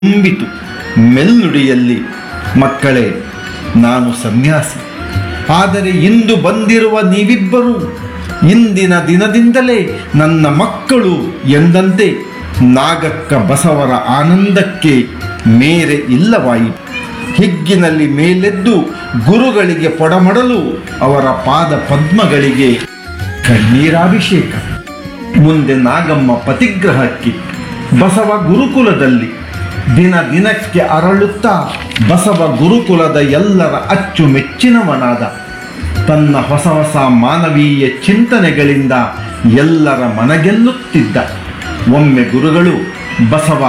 ತುಂಬಿತು ಮೆಲ್ನುಡಿಯಲ್ಲಿ ಮಕ್ಕಳೇ ನಾನು ಸನ್ಯಾಸಿ ಆದರೆ ಇಂದು ಬಂದಿರುವ ನೀವಿಬ್ಬರು ಇಂದಿನ ದಿನದಿಂದಲೇ ನನ್ನ ಮಕ್ಕಳು ಎಂದಂತೆ ನಾಗಕ್ಕ ಬಸವರ ಆನಂದಕ್ಕೆ ಮೇರೆ ಇಲ್ಲವಾಯಿತು ಹಿಗ್ಗಿನಲ್ಲಿ ಮೇಲೆದ್ದು ಗುರುಗಳಿಗೆ ಪೊಡಮಡಲು ಅವರ ಪಾದ ಪದ್ಮಗಳಿಗೆ ಕಣ್ಣೀರಾಭಿಷೇಕ ಮುಂದೆ ನಾಗಮ್ಮ ಪತಿಗ್ರಹಕ್ಕೆ ಬಸವ ಗುರುಕುಲದಲ್ಲಿ ದಿನ ದಿನಕ್ಕೆ ಅರಳುತ್ತಾ ಬಸವ ಗುರುಕುಲದ ಎಲ್ಲರ ಅಚ್ಚುಮೆಚ್ಚಿನವನಾದ ತನ್ನ ಹೊಸ ಹೊಸ ಮಾನವೀಯ ಚಿಂತನೆಗಳಿಂದ ಎಲ್ಲರ ಮನಗೆಲ್ಲುತ್ತಿದ್ದ ಒಮ್ಮೆ ಗುರುಗಳು ಬಸವ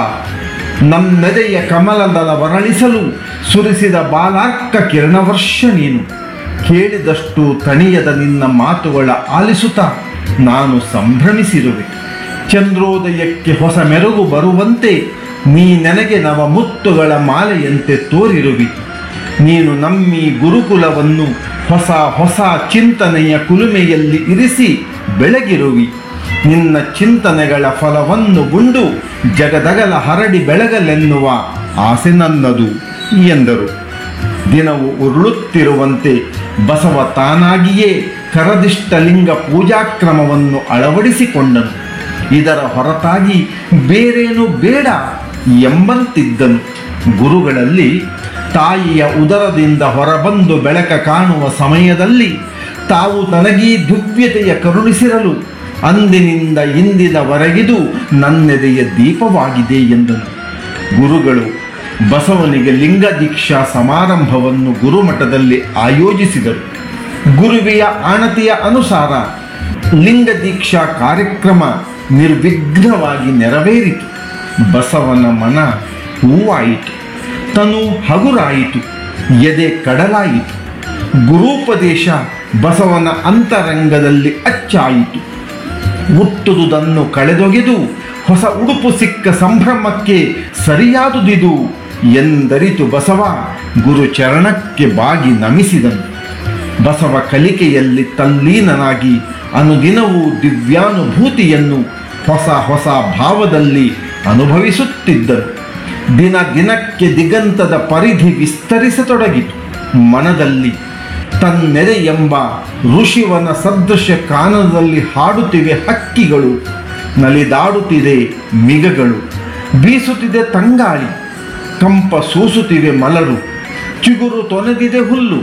ನಮ್ಮೆದೆಯ ಕಮಲದಲ ವರಳಿಸಲು ಸುರಿಸಿದ ಬಾಲಾರ್ಕ ಕಿರಣವರ್ಷ ನೀನು ಕೇಳಿದಷ್ಟು ತಣಿಯದ ನಿನ್ನ ಮಾತುಗಳ ಆಲಿಸುತ್ತಾ ನಾನು ಸಂಭ್ರಮಿಸಿರುವೆ ಚಂದ್ರೋದಯಕ್ಕೆ ಹೊಸ ಮೆರುಗು ಬರುವಂತೆ ನೀ ನನಗೆ ನವ ಮುತ್ತುಗಳ ಮಾಲೆಯಂತೆ ತೋರಿರುವಿ ನೀನು ನಮ್ಮಿ ಗುರುಕುಲವನ್ನು ಹೊಸ ಹೊಸ ಚಿಂತನೆಯ ಕುಲುಮೆಯಲ್ಲಿ ಇರಿಸಿ ಬೆಳಗಿರುವಿ ನಿನ್ನ ಚಿಂತನೆಗಳ ಫಲವನ್ನು ಉಂಡು ಜಗದಗಲ ಹರಡಿ ಬೆಳಗಲೆನ್ನುವ ಆಸೆ ನನ್ನದು ಎಂದರು ದಿನವು ಉರುಳುತ್ತಿರುವಂತೆ ಬಸವ ತಾನಾಗಿಯೇ ಕರದಿಷ್ಟಲಿಂಗ ಪೂಜಾಕ್ರಮವನ್ನು ಅಳವಡಿಸಿಕೊಂಡನು ಇದರ ಹೊರತಾಗಿ ಬೇರೇನು ಬೇಡ ಎಂಬಂತಿದ್ದನು ಗುರುಗಳಲ್ಲಿ ತಾಯಿಯ ಉದರದಿಂದ ಹೊರಬಂದು ಬೆಳಕ ಕಾಣುವ ಸಮಯದಲ್ಲಿ ತಾವು ತನಗೀ ದಿವ್ಯತೆಯ ಕರುಣಿಸಿರಲು ಅಂದಿನಿಂದ ಇಂದಿನವರೆಗಿದು ನನ್ನೆದೆಯ ದೀಪವಾಗಿದೆ ಎಂದನು ಗುರುಗಳು ಬಸವನಿಗೆ ಲಿಂಗ ದೀಕ್ಷಾ ಸಮಾರಂಭವನ್ನು ಗುರುಮಠದಲ್ಲಿ ಆಯೋಜಿಸಿದರು ಗುರುವಿಯ ಆಣತಿಯ ಅನುಸಾರ ಲಿಂಗ ದೀಕ್ಷಾ ಕಾರ್ಯಕ್ರಮ ನಿರ್ವಿಘ್ನವಾಗಿ ನೆರವೇರಿತು ಬಸವನ ಮನ ಹೂವಾಯಿತು ತನು ಹಗುರಾಯಿತು ಎದೆ ಕಡಲಾಯಿತು ಗುರೂಪದೇಶ ಬಸವನ ಅಂತರಂಗದಲ್ಲಿ ಅಚ್ಚಾಯಿತು ಹುಟ್ಟುದುದನ್ನು ಕಳೆದೊಗೆದು ಹೊಸ ಉಡುಪು ಸಿಕ್ಕ ಸಂಭ್ರಮಕ್ಕೆ ಸರಿಯಾದುದಿದು ಎಂದರಿತು ಬಸವ ಗುರು ಚರಣಕ್ಕೆ ಬಾಗಿ ನಮಿಸಿದನು ಬಸವ ಕಲಿಕೆಯಲ್ಲಿ ತಲ್ಲೀನನಾಗಿ ಅನುದಿನವೂ ದಿವ್ಯಾನುಭೂತಿಯನ್ನು ಹೊಸ ಹೊಸ ಭಾವದಲ್ಲಿ ಅನುಭವಿಸುತ್ತಿದ್ದನು ದಿನ ದಿನಕ್ಕೆ ದಿಗಂತದ ಪರಿಧಿ ವಿಸ್ತರಿಸತೊಡಗಿತು ಮನದಲ್ಲಿ ತನ್ನೆರೆ ಎಂಬ ಋಷಿವನ ಸದೃಶ ಕಾನದಲ್ಲಿ ಹಾಡುತ್ತಿವೆ ಹಕ್ಕಿಗಳು ನಲಿದಾಡುತ್ತಿದೆ ಮಿಗಗಳು ಬೀಸುತ್ತಿದೆ ತಂಗಾಳಿ ಕಂಪ ಸೂಸುತ್ತಿವೆ ಮಲರು ಚಿಗುರು ತೊನೆದಿದೆ ಹುಲ್ಲು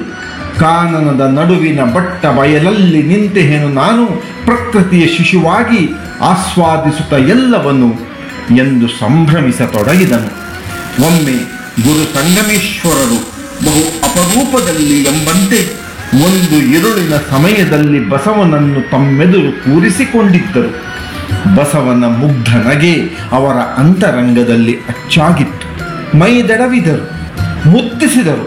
ಕಾನನದ ನಡುವಿನ ಬಟ್ಟ ಬಯಲಲ್ಲಿ ನಿಂತೆಹೆನು ನಾನು ಪ್ರಕೃತಿಯ ಶಿಶುವಾಗಿ ಆಸ್ವಾದಿಸುತ್ತ ಎಲ್ಲವನ್ನು ಎಂದು ಸಂಭ್ರಮಿಸತೊಡಗಿದನು ಒಮ್ಮೆ ಗುರು ಸಂಗಮೇಶ್ವರರು ಬಹು ಅಪರೂಪದಲ್ಲಿ ಎಂಬಂತೆ ಒಂದು ಇರುಳಿನ ಸಮಯದಲ್ಲಿ ಬಸವನನ್ನು ತಮ್ಮೆದುರು ಕೂರಿಸಿಕೊಂಡಿದ್ದರು ಬಸವನ ಮುಗ್ಧ ನಗೆ ಅವರ ಅಂತರಂಗದಲ್ಲಿ ಅಚ್ಚಾಗಿತ್ತು ಮೈದಡವಿದರು ಮುದ್ದಿಸಿದರು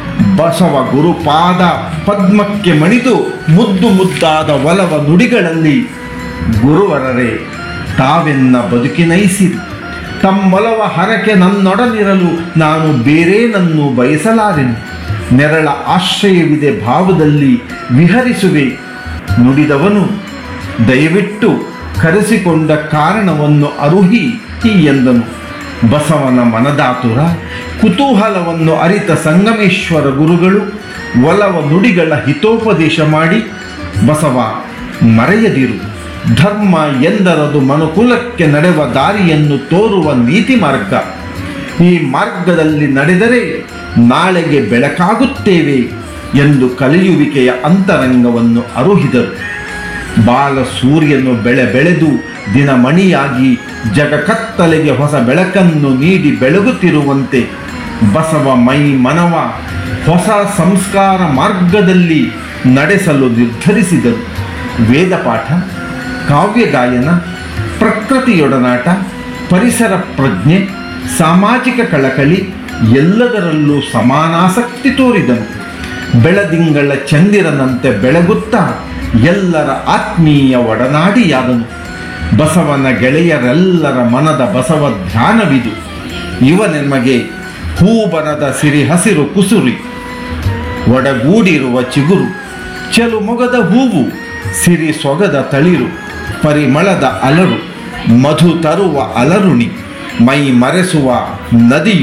ಬಸವ ಗುರುಪಾದ ಪದ್ಮಕ್ಕೆ ಮಣಿದು ಮುದ್ದು ಮುದ್ದಾದ ಒಲವ ನುಡಿಗಳಲ್ಲಿ ಗುರುವರರೇ ತಾವೆನ್ನ ಬದುಕಿನೈಸಿರಿ ತಮ್ಮೊಲವ ಹರಕೆ ನನ್ನೊಡನಿರಲು ನಾನು ಬೇರೇನನ್ನು ಬಯಸಲಾರೆನು ನೆರಳ ಆಶ್ರಯವಿದೆ ಭಾವದಲ್ಲಿ ವಿಹರಿಸುವೆ ನುಡಿದವನು ದಯವಿಟ್ಟು ಕರೆಸಿಕೊಂಡ ಕಾರಣವನ್ನು ಅರುಹಿ ಎಂದನು ಬಸವನ ಮನದಾತುರ ಕುತೂಹಲವನ್ನು ಅರಿತ ಸಂಗಮೇಶ್ವರ ಗುರುಗಳು ಒಲವ ನುಡಿಗಳ ಹಿತೋಪದೇಶ ಮಾಡಿ ಬಸವ ಮರೆಯದಿರು ಧರ್ಮ ಎಂದರದು ಮನುಕುಲಕ್ಕೆ ನಡೆವ ದಾರಿಯನ್ನು ತೋರುವ ನೀತಿ ಮಾರ್ಗ ಈ ಮಾರ್ಗದಲ್ಲಿ ನಡೆದರೆ ನಾಳೆಗೆ ಬೆಳಕಾಗುತ್ತೇವೆ ಎಂದು ಕಲಿಯುವಿಕೆಯ ಅಂತರಂಗವನ್ನು ಅರುಹಿದರು ಬಾಲ ಸೂರ್ಯನು ಬೆಳೆ ಬೆಳೆದು ದಿನಮಣಿಯಾಗಿ ಜಗಕತ್ತಲೆಗೆ ಹೊಸ ಬೆಳಕನ್ನು ನೀಡಿ ಬೆಳಗುತ್ತಿರುವಂತೆ ಬಸವ ಮೈ ಮನವ ಹೊಸ ಸಂಸ್ಕಾರ ಮಾರ್ಗದಲ್ಲಿ ನಡೆಸಲು ನಿರ್ಧರಿಸಿದರು ವೇದಪಾಠ ಕಾವ್ಯ ಗಾಯನ ಪ್ರಕೃತಿಯೊಡನಾಟ ಪರಿಸರ ಪ್ರಜ್ಞೆ ಸಾಮಾಜಿಕ ಕಳಕಳಿ ಎಲ್ಲದರಲ್ಲೂ ಸಮಾನಾಸಕ್ತಿ ತೋರಿದನು ಬೆಳದಿಂಗಳ ಚಂದಿರನಂತೆ ಬೆಳಗುತ್ತಾ ಎಲ್ಲರ ಆತ್ಮೀಯ ಒಡನಾಡಿಯಾದನು ಬಸವನ ಗೆಳೆಯರೆಲ್ಲರ ಮನದ ಬಸವ ಧ್ಯಾನವಿದು ಇವನೆಮಗೆ ಹೂಬನದ ಸಿರಿ ಹಸಿರು ಕುಸುರಿ ಒಡಗೂಡಿರುವ ಚಿಗುರು ಚೆಲು ಮೊಗದ ಹೂವು ಸಿರಿ ಸೊಗದ ತಳಿರು ಪರಿಮಳದ ಅಲರು ಮಧು ತರುವ ಅಲರುಣಿ ಮೈ ಮರೆಸುವ ನದಿಯು